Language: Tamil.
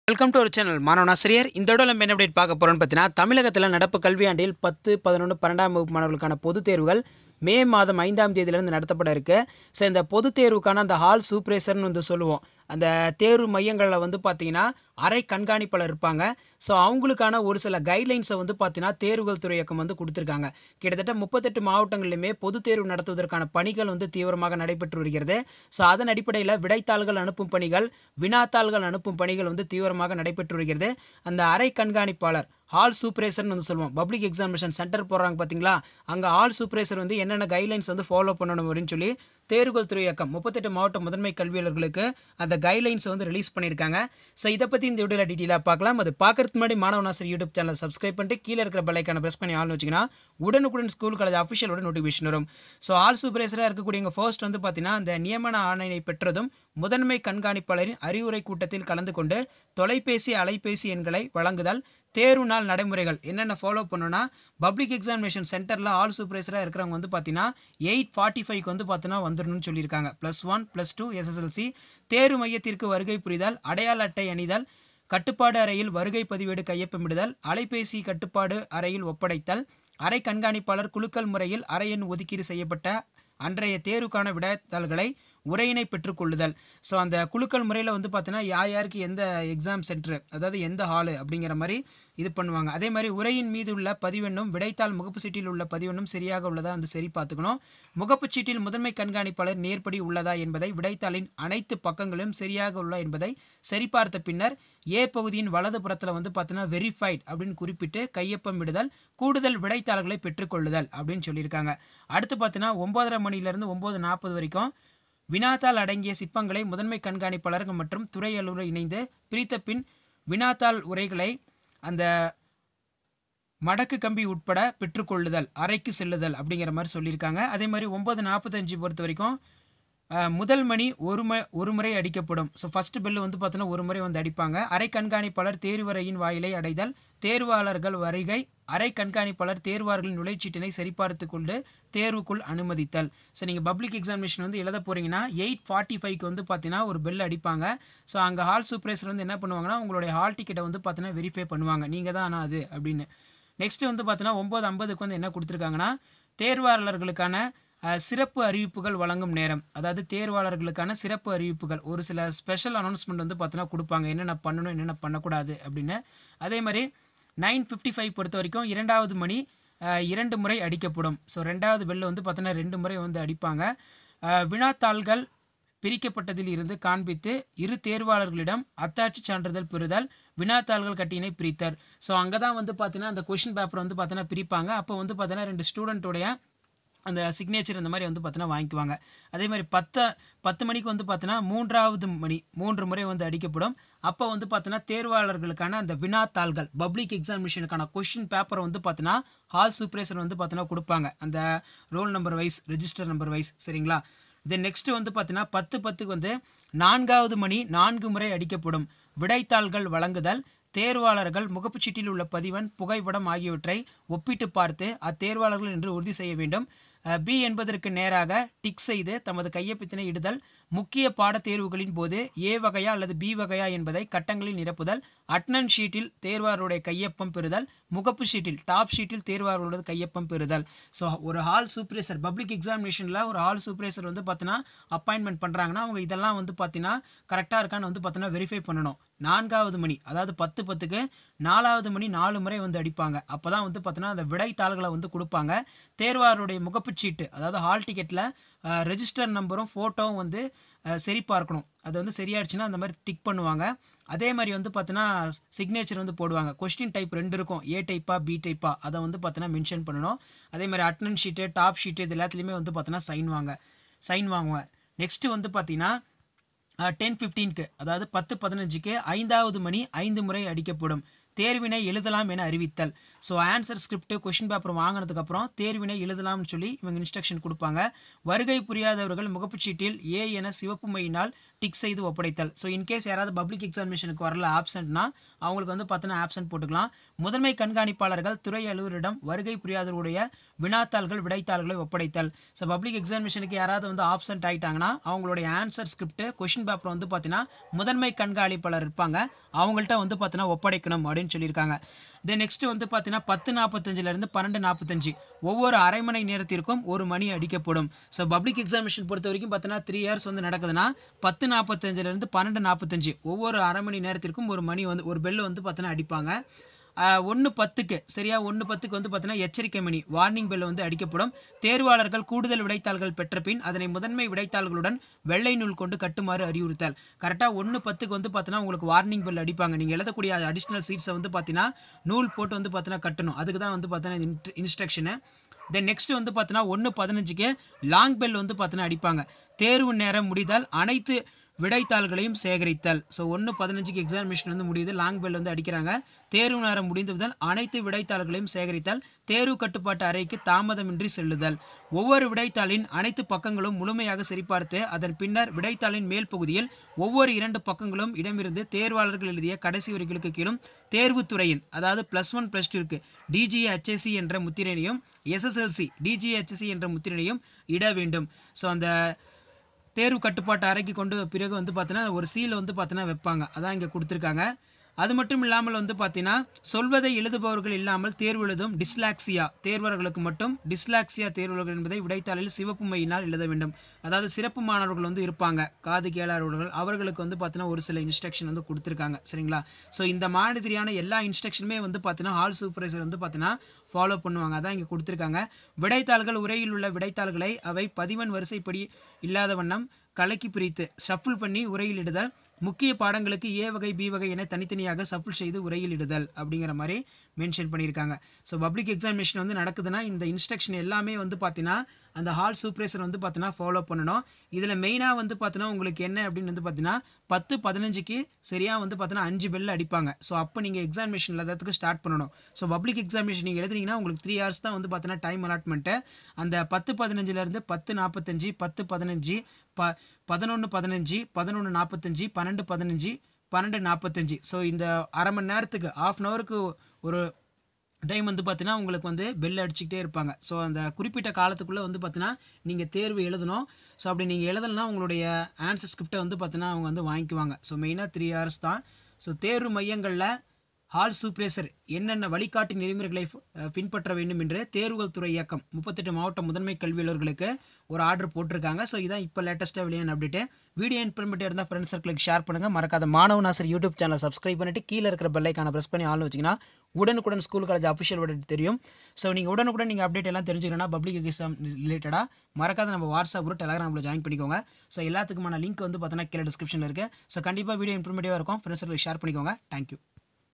வெல்கம் டு ஒரு சேனல் மாணவனாசிரியர் இந்த தடவை நம்ம என்ன அப்டேட் பார்க்க போகிறோம்னு பார்த்தீங்கன்னா தமிழகத்தில் நடப்பு கல்வியாண்டில் பத்து பதினொன்று பன்னெண்டாம் வகுப்பு மாணவர்களுக்கான பொதுத் தேர்வுகள் மே மாதம் ஐந்தாம் தேதியிலிருந்து நடத்தப்பட இருக்கு ஸோ இந்த பொதுத் தேர்வுக்கான அந்த ஹால் சூப்பரேசர்னு வந்து சொல்லுவோம் அந்த தேர்வு மையங்களில் வந்து பார்த்தீங்கன்னா அரை கண்காணிப்பாளர் இருப்பாங்க ஸோ அவங்களுக்கான ஒரு சில கைட்லைன்ஸை வந்து பார்த்தீங்கன்னா தேர்வுகள் துறை இயக்கம் வந்து கொடுத்துருக்காங்க கிட்டத்தட்ட முப்பத்தெட்டு மாவட்டங்களிலுமே பொதுத் தேர்வு நடத்துவதற்கான பணிகள் வந்து தீவிரமாக நடைபெற்று வருகிறது ஸோ அதன் அடிப்படையில் விடைத்தாள்கள் அனுப்பும் பணிகள் வினாத்தாள்கள் அனுப்பும் பணிகள் வந்து தீவிரமாக நடைபெற்று வருகிறது அந்த அரை கண்காணிப்பாளர் ஹால் சூப்பரேசர்னு வந்து சொல்லுவோம் பப்ளிக் எக்ஸாமினேஷன் சென்டர் போடுறாங்க பார்த்தீங்களா அங்கே ஹால் சூப்பரேசர் வந்து என்னென்ன கைட்லைன்ஸ் வந்து ஃபாலோ பண்ணணும் அப்படின்னு சொல்லி தேர்வுகள் துறை இயக்கம் முப்பத்தெட்டு மாவட்ட முதன்மை கல்வியாளர்களுக்கு அந்த கைட்லைன்ஸ் வந்து ரிலீஸ் பண்ணியிருக்காங்க ஸோ இதை பற்றி இந்த வீடியோவில் டீட்டெயிலாக பார்க்கலாம் அது பார்க்கறதுக்கு முன்னாடி மாணவனாசர் யூடியூப் சேனல் சப்ஸ்கிரைப் பண்ணிட்டு கீழே இருக்கிற பெல்லைக்கான ப்ரெஸ் பண்ணி ஆள்னு வச்சிங்கன்னா உடனுக்குடன் ஸ்கூல் காலேஜ் அஃபிஷியலோட நோட்டிஃபிகேஷன் வரும் ஸோ ஆல் சூப்பரேசராக இருக்கக்கூடியவங்க ஃபர்ஸ்ட் வந்து பார்த்தீங்கன்னா அந்த நியமன ஆணையை பெற்றதும் முதன்மை கண்காணிப்பாளரின் அறிவுரை கூட்டத்தில் கலந்து கொண்டு தொலைபேசி அலைபேசி எண்களை வழங்குதல் தேர்வு நாள் நடைமுறைகள் என்னென்ன ஃபாலோ பண்ணணும்னா பப்ளிக் எக்ஸாமினேஷன் சென்டரில் ஆல் சூப்பர்வைசராக இருக்கிறவங்க வந்து பார்த்தீங்கன்னா எயிட் ஃபார்ட்டி ஃபைவ்க்கு வந்து பார்த்தீங்கன்னா வந்துடணும்னு சொல்லியிருக்காங்க plus one plus two SSLC தேர்வு மையத்திற்கு வருகை புரிதல் அடையாள அட்டை அணிதல் கட்டுப்பாடு அறையில் வருகை பதிவேடு கையொப்பமிடுதல் அலைபேசி கட்டுப்பாடு அறையில் ஒப்படைத்தல் அறை கண்காணிப்பாளர் குலுக்கல் முறையில் அறை எண் ஒதுக்கீடு செய்யப்பட்ட அன்றைய தேர்வுக்கான விடைத்தாள்களை உரையினை பெற்றுக்கொள்ளுதல் ஸோ அந்த குலுக்கல் முறையில் வந்து பார்த்தீங்கன்னா யார் யாருக்கு எந்த எக்ஸாம் சென்டர் அதாவது எந்த ஹாலு அப்படிங்கிற மாதிரி இது பண்ணுவாங்க அதே மாதிரி உரையின் மீது உள்ள பதிவெண்ணும் விடைத்தாள் முகப்பு சீட்டில் உள்ள பதிவெண்ணும் சரியாக உள்ளதா வந்து சரி பார்த்துக்கணும் முகப்புச் சீட்டில் முதன்மை கண்காணிப்பாளர் நேர்படி உள்ளதா என்பதை விடைத்தாளின் அனைத்து பக்கங்களும் சரியாக உள்ள என்பதை சரிபார்த்த பின்னர் ஏ பகுதியின் வலது புறத்தில் வந்து பார்த்தீங்கன்னா வெரிஃபைட் அப்படின்னு குறிப்பிட்டு கையொப்பம் விடுதல் கூடுதல் விடைத்தாள்களை பெற்றுக்கொள்ளுதல் அப்படின்னு சொல்லியிருக்காங்க அடுத்து பார்த்தீங்கன்னா ஒன்பதரை மணிலேருந்து ஒம்பது நாற்பது வரைக்கும் வினாத்தாள் அடங்கிய சிப்பங்களை முதன்மை கண்காணிப்பாளர்கள் மற்றும் துறை அலுவலர் இணைந்து பிரித்த பின் வினாத்தாள் உரைகளை அந்த மடக்கு கம்பி உட்பட பெற்றுக்கொள்ளுதல் அறைக்கு செல்லுதல் அப்படிங்கிற மாதிரி சொல்லியிருக்காங்க அதே மாதிரி ஒம்பது நாற்பத்தஞ்சு பொறுத்த வரைக்கும் அஹ், முதல் மணி ஒரு ம ஒரு முறை அடிக்கப்படும் ஸோ ஃபஸ்ட்டு பெல்லு வந்து பார்த்தோன்னா ஒரு முறை வந்து அடிப்பாங்க அறை கண்காணிப்பாளர் தேர்வறையின் வாயிலை அடைதல் தேர்வாளர்கள் வருகை அறை கண்காணிப்பாளர் தேர்வாளர்களின் நுழைச்சீட்டினை சரிபார்த்து கொண்டு தேர்வுக்குள் அனுமதித்தல் ஸோ நீங்கள் பப்ளிக் எக்ஸாமினேஷன் வந்து எழுத போகிறீங்கன்னா எயிட் ஃபார்ட்டி ஃபைவ்க்கு வந்து பார்த்தீங்கன்னா ஒரு பெல் அடிப்பாங்க ஸோ அங்கே ஹால் சூப்பர்வைசர் வந்து என்ன பண்ணுவாங்கன்னா உங்களுடைய ஹால் டிக்கெட்டை வந்து பார்த்தீங்கன்னா வெரிஃபை பண்ணுவாங்க நீங்கள் தான் ஆனால் அது அப்படின்னு நெக்ஸ்ட் வந்து பார்த்தீங்கன்னா ஒம்பது ஐம்பதுக்கு வந்து என்ன கொடுத்துருக்காங்கன்னா தேர்வாளர்களுக்கான அஹ், சிறப்பு அறிவிப்புகள் வழங்கும் நேரம் அதாவது தேர்வாளர்களுக்கான சிறப்பு அறிவிப்புகள் ஒரு சில ஸ்பெஷல் அனௌன்ஸ்மெண்ட் வந்து பார்த்தீங்கன்னா கொடுப்பாங்க என்னென்ன பண்ணணும் என்னென்ன பண்ணக்கூடாது அப்படின்னு அதே மாதிரி நைன் ஃபிஃப்டி ஃபைவ் பொறுத்த வரைக்கும் இரண்டாவது மணி அஹ், இரண்டு முறை அடிக்கப்படும் ஸோ ரெண்டாவது பெல்லு வந்து பார்த்தீங்கன்னா ரெண்டு முறை வந்து அடிப்பாங்க அஹ், வினாத்தாள்கள் பிரிக்கப்பட்டதில் இருந்து காண்பித்து இரு தேர்வாளர்களிடம் அத்தாட்சி சான்றிதழ் பெறுதல் வினாத்தாள்கள் கட்டியினை பிரித்தல் ஸோ அங்கே தான் வந்து பார்த்தீங்கன்னா அந்த கொஷின் பேப்பர் வந்து பார்த்தீங்கன்னா பிரிப்பாங்க அப்போ வந்து பார்த்தீங்கன்னா ரெண்டு ஸ்டூடெண்ட்டோடைய அந்த சிக்னேச்சர் இந்த மாதிரி வந்து பார்த்தீங்கன்னா வாங்கிக்குவாங்க அதே மாதிரி பத்து பத்து மணிக்கு வந்து பார்த்தீங்கன்னா மூன்றாவது மணி மூன்று முறை வந்து அடிக்கப்படும் அப்போ வந்து பார்த்தீங்கன்னா தேர்வாளர்களுக்கான அந்த வினாத்தாள்கள் பப்ளிக் எக்ஸாமினேஷனுக்கான கொஷின் பேப்பரை வந்து பார்த்தீங்கன்னா ஹால் சூப்பரேசர் வந்து பார்த்தீங்கன்னா கொடுப்பாங்க அந்த roll number wise register number wise சரிங்களா தென் நெக்ஸ்ட் வந்து பார்த்தீங்கன்னா பத்து பத்துக்கு வந்து நான்காவது மணி நான்கு முறை அடிக்கப்படும் விடைத்தாள்கள் வழங்குதல் தேர்வாளர்கள் முகப்புச்சீட்டில் உள்ள பதிவன் புகைப்படம் ஆகியவற்றை ஒப்பிட்டு பார்த்து அத்தேர்வாளர்கள் என்று உறுதி செய்ய வேண்டும் அஹ், பி என்பதற்கு நேராக டிக் செய்து தமது கையொப்பத்தினை இடுதல் முக்கிய பாடத் தேர்வுகளின் போது ஏ வகையா அல்லது பி வகையா என்பதை கட்டங்களில் நிரப்புதல் அட்னன் ஷீட்டில் தேர்வாளருடைய கையொப்பம் பெறுதல் முகப்பு ஷீட்டில் டாப் ஷீட்டில் தேர்வாளர்களோட கையொப்பம் பெறுதல் ஸோ ஒரு ஹால் சூப்பர்வைசர் பப்ளிக் எக்ஸாமினேஷனில் ஒரு ஹால் சூப்பர்வைசர் வந்து பார்த்தீங்கன்னா அப்பாயின்மெண்ட் பண்ணுறாங்கன்னா அவங்க இதெல்லாம் வந்து பார்த்தீங்கன்னா கரெக்டாக இருக்கான்னு வந்து பார்த்தீங்கன்னா வெரிஃபை பண்ணணும் நான்காவது மணி அதாவது பத்து பத்துக்கு நாலாவது மணி நாலு முறை வந்து அடிப்பாங்க அப்போ தான் வந்து பார்த்தீங்கன்னா அந்த விடைத்தாள்களை வந்து கொடுப்பாங்க தேர்வாளருடைய முகப்புச்சீட்டு அதாவது ஹால் டிக்கெட்டில் ரெஜிஸ்டர் நம்பரும் ஃபோட்டோவும் வந்து அஹ், சரி பார்க்கணும் அது வந்து சரியாயிடுச்சுன்னா அந்த மாதிரி டிக் பண்ணுவாங்க அதே மாதிரி வந்து பார்த்தீங்கன்னா சிக்னேச்சர் வந்து போடுவாங்க கொஸ்டின் டைப் ரெண்டு இருக்கும் ஏ டைப்பா பி டைப்பா அதை வந்து பார்த்தீங்கன்னா மென்ஷன் பண்ணணும் அதே மாதிரி அட்டனன் ஷீட்டு டாப் ஷீட்டு இது எல்லாத்துலேயுமே வந்து பார்த்தீங்கன்னா சைன் வாங்க சைன் வாங்குவாங்க நெக்ஸ்ட்டு வந்து பார்த்தீங்கன்னா டென் ஃபிஃப்டீனுக்கு அதாவது பத்து பதினஞ்சுக்கு ஐந்தாவது மணி ஐந்து முறை அடிக்கப்படும் தேர்வினை எழுதலாம் என அறிவித்தல் so answer script question paper வாங்கினதுக்கப்புறம் தேர்வினை எழுதலாம்னு சொல்லி இவங்க இன்ஸ்ட்ரக்ஷன் கொடுப்பாங்க வருகை புரியாதவர்கள் முகப்புச்சீட்டில் ஏ என சிவப்பு மையினால் டிக் செய்து ஒப்படைத்தல் ஸோ இன்கேஸ் யாராவது பப்ளிக் எக்ஸாமினேஷனுக்கு வரல ஆப்சென்ட்னா அவங்களுக்கு வந்து பார்த்தீங்கன்னா ஆப்சென்ட் போட்டுக்கலாம் முதன்மை கண்காணிப்பாளர்கள் துறை அலுவலரிடம் வருகை புரியாதவருடைய வினாத்தாள்கள் விடைத்தாள்களை ஒப்படைத்தல் ஸோ பப்ளிக் எக்ஸாமினேஷனுக்கு யாராவது வந்து ஆப்சென்ட் ஆகிட்டாங்கன்னா அவங்களுடைய ஆன்சர் ஸ்கிரிப்ட் கொஷின் பேப்பர் வந்து பார்த்தீங்கன்னா முதன்மை கண்காணிப்பாளர் இருப்பாங்க அவங்கள்ட்ட வந்து பார்த்தீங்கன்னா ஒப்படைக்கணும் அப்படின்னு சொல்லியிருக்காங்க தென் நெக்ஸ்ட் வந்து பார்த்தீங்கன்னா பத்து நாற்பத்தஞ்சிலேருந்து பன்னெண்டு நாற்பத்தஞ்சு ஒவ்வொரு அரை மணி நேரத்திற்கும் ஒரு மணி அடிக்கப்படும் ஸோ பப்ளிக் எக்ஸாமினேஷன் பொறுத்த வரைக்கும் பார்த்தீங்கன்னா த்ரீ இயர்ஸ் வந்து நடக்குதுன்னா பத்து நாற்பத்தஞ்சிலேருந்து பன்னெண்டு நாற்பத்தஞ்சு ஒவ்வொரு அரை மணி நேரத்திற்கும் ஒரு மணி வந்து ஒரு பெல் வந்து பார்த்தீங்கன்னா அடிப்பாங்க ஒன்று பத்துக்கு சரியா ஒன்று பத்துக்கு வந்து பார்த்தீங்கன்னா எச்சரிக்கை மணி வார்னிங் பெல் வந்து அடிக்கப்படும் தேர்வாளர்கள் கூடுதல் விடைத்தாள்கள் பெற்ற பின் அதனை முதன்மை விடைத்தாள்களுடன் வெள்ளை நூல் கொண்டு கட்டுமாறு அறிவுறுத்தல் கரெக்டாக ஒன்று பத்துக்கு வந்து பார்த்தீங்கன்னா உங்களுக்கு வார்னிங் பெல் அடிப்பாங்க நீங்கள் எழுதக்கூடிய அடிஷ்னல் சீட்ஸை வந்து பார்த்தீங்கன்னா நூல் போட்டு வந்து பார்த்தீங்கன்னா கட்டணும் அதுக்கு தான் வந்து பார்த்தீங்கன்னா இன்ஸ்ட்ரக்ஷனு தென் நெக்ஸ்ட் வந்து பார்த்தீங்கன்னா ஒன்று பதினஞ்சுக்கு லாங் பெல் வந்து பார்த்தீங்கன்னா அடிப்பாங்க தேர்வு நேரம் முடிந்தால் அனைத்து விடைத்தாள்களையும் சேகரித்தல் ஸோ ஒன்று பதினஞ்சுக்கு எக்ஸாமினேஷன் வந்து முடியுது லாங் பெல் வந்து அடிக்கிறாங்க தேர்வு நேரம் முடிந்ததுடன் அனைத்து விடைத்தாள்களையும் சேகரித்தல் தேர்வு கட்டுப்பாட்டு அறைக்கு தாமதமின்றி செல்லுதல் ஒவ்வொரு விடைத்தாளின் அனைத்து பக்கங்களும் முழுமையாக சரிபார்த்து அதன் பின்னர் விடைத்தாளின் மேல் பகுதியில் ஒவ்வொரு இரண்டு பக்கங்களும் இடமிருந்து தேர்வாளர்கள் எழுதிய கடைசி வரிகளுக்கு கீழும் தேர்வுத்துறையின் அதாவது ப்ளஸ் ஒன் ப்ளஸ் டூக்கு டிஜிஹெச்எஸ்சி என்ற முத்திரையையும் எஸ்எஸ்எல்சி டிஜிஹெச்எஸ்சி என்ற முத்திரையையும் இட வேண்டும் ஸோ அந்த தேர்வு கட்டுப்பாட்டு அறைக்கு கொண்டு பிறகு வந்து பார்த்தீங்கன்னா ஒரு சீலை வந்து பார்த்தீங்கன்னா வைப்பாங்க அதான் இங்கே கொடுத்துருக்காங்க அது மட்டும் இல்லாமல் வந்து பார்த்தீங்கன்னா சொல்வதை எழுதுபவர்கள் இல்லாமல் தேர்வு எழுதும் டிஸ்லாக்சியா தேர்வர்களுக்கு மட்டும் டிஸ்லாக்சியா தேர்வர்கள் என்பதை விடைத்தாளில் சிவப்பு மையினால் எழுத வேண்டும் அதாவது சிறப்பு மாணவர்கள் வந்து இருப்பாங்க காது கேளாதவர்கள் அவர்களுக்கு வந்து பார்த்தீங்கன்னா ஒரு சில இன்ஸ்ட்ரக்ஷன் வந்து கொடுத்துருக்காங்க சரிங்களா ஸோ இந்த மாதிரியான எல்லா இன்ஸ்ட்ரக்ஷனுமே வந்து பார்த்தீங்கன்னா ஹால் சூப்பர்வைசர் வந்து பார்த்தீங்கன்னா ஃபாலோ பண்ணுவாங்க அதான் இங்கே கொடுத்துருக்காங்க விடைத்தாள்கள் உரையில் உள்ள விடைத்தாள்களை அவை பதிவன் வரிசைப்படி இல்லாத வண்ணம் கலக்கி பிரித்து ஷஃபிள் பண்ணி உரையில் இடுதல் முக்கிய பாடங்களுக்கு ஏ வகை பி வகை என தனித்தனியாக சஃபிள் செய்து உரையில் இடுதல் அப்படிங்கிற மாதிரி மென்ஷன் பண்ணியிருக்காங்க ஸோ பப்ளிக் எக்ஸாமினேஷன் வந்து நடக்குதுன்னா இந்த இன்ஸ்ட்ரக்ஷன் எல்லாமே வந்து பார்த்தீங்கன்னா அந்த ஹால் சூப்பர்வைசர் வந்து பார்த்தீங்கன்னா ஃபாலோ பண்ணணும் இதில் மெயினாக வந்து பார்த்தீங்கன்னா உங்களுக்கு என்ன அப்படின்னு வந்து பார்த்தீங்கன்னா பத்து பதினஞ்சுக்கு சரியாக வந்து பார்த்தீங்கன்னா அஞ்சு பெல் அடிப்பாங்க ஸோ அப்போ நீங்கள் எக்ஸாமினேஷன் எல்லாத்துக்கும் ஸ்டார்ட் பண்ணணும் ஸோ பப்ளிக் எக்ஸாமினேஷன் நீங்கள் எழுதுனீங்கன்னா உங்களுக்கு த்ரீ ஹவர்ஸ் தான் வந்து பார்த்தீங்கன்னா டைம் அலாட்மெண்ட்டு அந்த பத்து பதினஞ்சுலேருந்து பத்து நாற்பத்தஞ்சு பத்து பதினஞ்சு ப பதினொன்று பதினஞ்சு பதினொன்று நாற்பத்தஞ்சு பன்னெண்டு பதினஞ்சு பன்னெண்டு நாற்பத்தஞ்சு ஸோ இந்த அரை மணி நேரத்துக்கு ஆஃப் அன் ஹவருக்கு ஒரு டைம் வந்து பார்த்தீங்கன்னா உங்களுக்கு வந்து பெல் அடிச்சுக்கிட்டே இருப்பாங்க ஸோ அந்த குறிப்பிட்ட காலத்துக்குள்ளே வந்து பார்த்தீங்கன்னா நீங்கள் தேர்வு எழுதணும் ஸோ அப்படி நீங்கள் எழுதலைன்னா உங்களுடைய ஆன்சர் ஸ்கிரிப்டை வந்து பார்த்தீங்கன்னா அவங்க வந்து வாங்கிக்குவாங்க ஸோ மெயினாக த்ரீ ஹவர்ஸ் தான் ஸோ தேர்வு மையங்களில் ஹால் சூப்பரேசர் என்னென்ன வழிகாட்டு நெறிமுறைகளை அஹ், பின்பற்ற வேண்டும் என்று தேர்வுகள் துறை இயக்கம் முப்பத்தெட்டு மாவட்ட முதன்மை கல்வியாளர்களுக்கு ஒரு ஆர்டர் போட்டிருக்காங்க ஸோ இதான் இப்போ லேட்டஸ்ட்டாக வெளியான அப்டேட்டு வீடியோ இன்ஃபர்மேட்டிவ் இருந்தால் ஃப்ரெண்ட்ஸ் சர்க்கிளுக்கு ஷேர் பண்ணுங்கள் மறக்காத மாணவ நாசர் யூடியூப் சேனலை சப்ஸ்கிரைப் பண்ணிட்டு கீழே இருக்கிற பெல்லைக்கான ப்ரெஸ் பண்ணி ஆள் வச்சிங்கன்னா உடனுக்குடன் ஸ்கூல் காலேஜ் அஃபிஷியல் அப்டேட் தெரியும் ஸோ நீங்கள் உடனுக்குடன் நீங்கள் அப்டேட் எல்லாம் தெரிஞ்சுக்கணும்னா பப்ளிக் எக்ஸாம் ரிலேட்டடாக மறக்காத நம்ம வாட்ஸ்அப் குரூப் டெலகிராமில் ஜாயின் பண்ணிக்கோங்க ஸோ எல்லாத்துக்குமான லிங்க் வந்து பார்த்தீங்கன்னா கீழே டிஸ்கிரிப்ஷனில் இருக்குது ஸோ கண்டிப்பாக வீடியோ இன்ஃபர்மேட்டிவாக இருக்கும் ஃப்ரெண்ட்ஸ் ஷேர் பண்ணிக்கோங்க தேங்க்யூ